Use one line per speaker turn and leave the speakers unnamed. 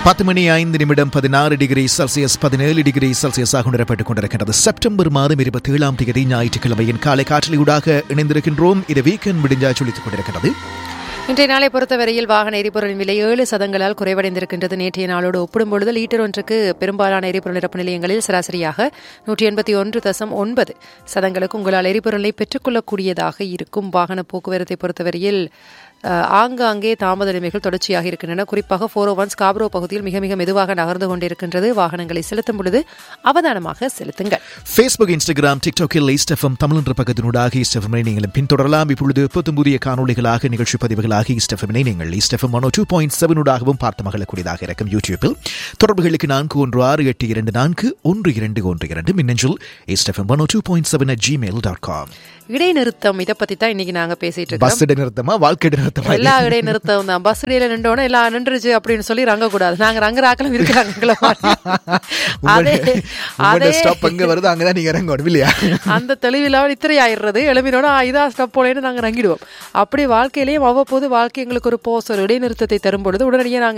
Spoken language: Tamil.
பத்து மணி ஐந்து நிமிடம் பதினாறு டிகிரி செல்சியஸ் பதினேழு டிகிரி செல்சியஸாக உணரப்பட்டுக் கொண்டிருக்கின்றது செப்டம்பர் மாதம் இருபத்தி ஏழாம் தேதி ஞாயிற்றுக்கிழமையின் காலை காற்றலியூடாக இணைந்திருக்கின்றோம் இது வீக்கெண்ட் முடிஞ்சா சொல்லித்துக் கொண்டிருக்கிறது
இன்றைய நாளை பொறுத்தவரையில் வாகன எரிபொருளின் விலை ஏழு சதங்களால் குறைவடைந்திருக்கின்றது நேற்றைய நாளோடு ஒப்பிடும்பொழுது லீட்டர் ஒன்றுக்கு பெரும்பாலான எரிபொருள் நிரப்பு நிலையங்களில் சராசரியாக நூற்றி எண்பத்தி ஒன்று தசம் ஒன்பது சதங்களுக்கு உங்களால் எரிபொருளை பெற்றுக்கொள்ளக்கூடியதாக இருக்கும் வாகன போக்குவரத்தை பொறுத்தவரையில் அஹ், ஆங்காங்கே தாமத நிலைமைகள் தொடர்ச்சியாக இருக்கின்றன குறிப்பாக ஃபோர் ஒன் ஸ்காப்ரோ பகுதியில் மிக மிக மெதுவாக நகர்ந்து கொண்டிருக்கின்றது வாகனங்களை செலுத்தும் பொழுது அவதானமாக செலுத்துங்கள்
ஃபேஸ்புக் இன்ஸ்டாகிராம் டிக்டாக்கில் ஈஸ்ட் எஃப்எம் தமிழ் என்ற பக்கத்தினூடாக ஈஸ்ட் எஃப்எம்ஐ நீங்களும் பின்தொடரலாம் இப்பொழுது புத்தம் புதிய காணொலிகளாக நிகழ்ச்சி பதிவுகளாக ஈஸ்ட் எஃப்எம்ஐ நீங்கள் East FM one two point செவனூடாகவும் பார்த்து மகளக்கூடியதாக இருக்கும் யூடியூப்பில் தொடர்புகளுக்கு நான்கு ஒன்று ஆறு எட்டு இரண்டு நான்கு ஒன்று இரண்டு ஒன்று இரண்டு மின்னஞ்சல் East FM one two point seven at Gmail dot com
இடைநிறுத்தம் இதை பத்தி தான் இன்னைக்கு நாங்க பேசிட்டு இருக்கோம்
பஸ் இடைநிறுத்தமா வாழ்க்கை இடைநிறுத்தமா
எல்லா இடைநிறுத்தம் தான் பஸ் இடையில நின்றோட எல்லாம் நின்றுச்சு அப்படின்னு சொல்லி ரங்க கூடாது நாங்க ரங்கராக்கலும் இருக்கிறாங்க எங்களை மாதிரி. அதே அதே
ஸ்டாப் அங்க வருது அங்கதான் நீங்க இறங்கணும் இல்லையா
அந்த தெளிவில்லாமல் இத்திரை ஆயிடுறது எழுப்பினோட இதா ஸ்டப் போலேன்னு நாங்க ரங்கிடுவோம் அப்படி வாழ்க்கையிலேயும் அவ்வப்போது வாழ்க்கை எங்களுக்கு ஒரு போஸ் ஒரு இடைநிறுத்தத்தை தரும் பொழுது உடனடியே நாங்க